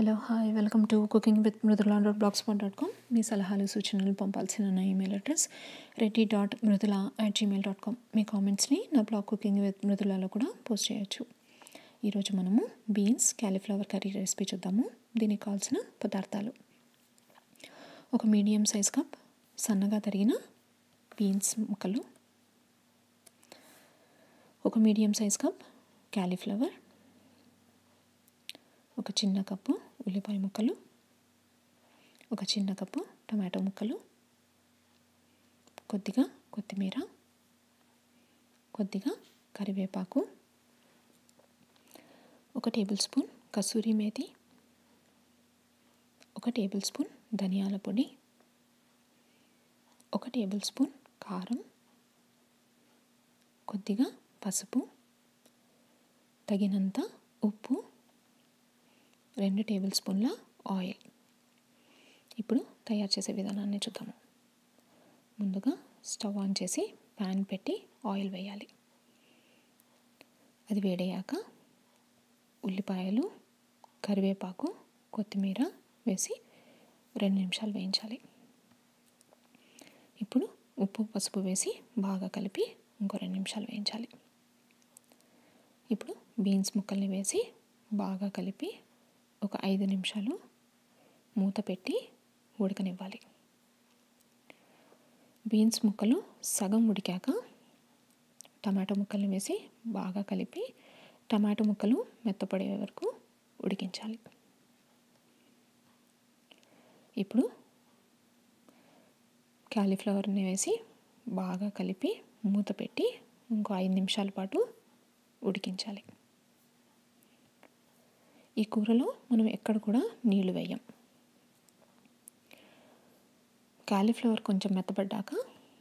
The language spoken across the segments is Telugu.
hello hi welcome to cooking with Mridula dot blogspot dot com మీ సలహాలు సూచనలు పంపాల్సిన నా email address Reddy dot Mridula at Gmail dot com మీ కామెంట్స్ని నా బ్లాగ్ కుకింగ్ విత్ మృదులలో కూడా పోస్ట్ చేయొచ్చు ఈరోజు మనము బీన్స్ క్యాలీఫ్లవర్ కర్రీ రెసిపీ చూద్దాము దీనికి కావాల్సిన పదార్థాలు ఒక మీడియం సైజ్ కప్ సన్నగా తరిగిన బీన్స్ ముక్కలు ఒక మీడియం సైజ్ కప్ క్యాలీఫ్లవర్ ఒక చిన్న కప్పు ఉల్లిపాయ ముక్కలు ఒక చిన్న కప్పు టమాటో ముక్కలు కొద్దిగా కొత్తిమీర కొద్దిగా కరివేపాకు ఒక టేబుల్ స్పూన్ కసూరి మేతి ఒక టేబుల్ స్పూన్ ధనియాల పొడి ఒక టేబుల్ స్పూన్ కారం కొద్దిగా పసుపు తగినంత ఉప్పు రెండు టేబుల్ స్పూన్ల ఆయిల్ ఇప్పుడు తయారు చేసే విధానాన్ని చూద్దాము ముందుగా స్టవ్ ఆన్ చేసి ప్యాన్ పెట్టి ఆయిల్ వేయాలి అది వేడయ్యాక ఉల్లిపాయలు కరివేపాకు కొత్తిమీర వేసి రెండు నిమిషాలు వేయించాలి ఇప్పుడు ఉప్పు పసుపు వేసి బాగా కలిపి ఇంకో రెండు నిమిషాలు వేయించాలి ఇప్పుడు బీన్స్ ముక్కల్ని వేసి బాగా కలిపి ఒక ఐదు నిమిషాలు మూత పెట్టి ఉడకనివ్వాలి బీన్స్ ముక్కలు సగం ఉడికాక టమాటో ముక్కల్ని వేసి బాగా కలిపి టమాటో ముక్కలు మెత్తపడే వరకు ఉడికించాలి ఇప్పుడు క్యాలీఫ్లవర్ని వేసి బాగా కలిపి మూత పెట్టి ఇంకో ఐదు నిమిషాల పాటు ఉడికించాలి ఈ కూరలో మనం ఎక్కడ కూడా నీళ్లు వేయం కాలీఫ్లవర్ కొంచెం మెత్తపడ్డాక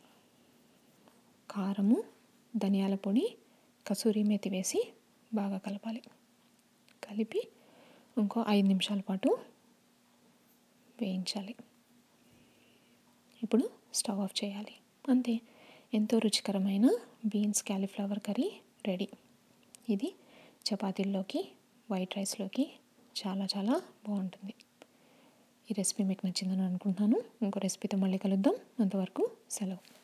కారము ధనియాల పొడి కసూరి మేతి వేసి బాగా కలపాలి కలిపి ఇంకో ఐదు నిమిషాల పాటు వేయించాలి ఇప్పుడు స్టవ్ ఆఫ్ చేయాలి అంతే ఎంతో రుచికరమైన బీన్స్ క్యాలీఫ్లవర్ కర్రీ రెడీ ఇది చపాతీల్లోకి వైట్ రైస్లోకి చాలా చాలా బాగుంటుంది ఈ రెసిపీ మీకు నచ్చిందని అనుకుంటున్నాను ఇంకో రెసిపీతో మళ్ళీ కలుద్దాం అంతవరకు సెలవు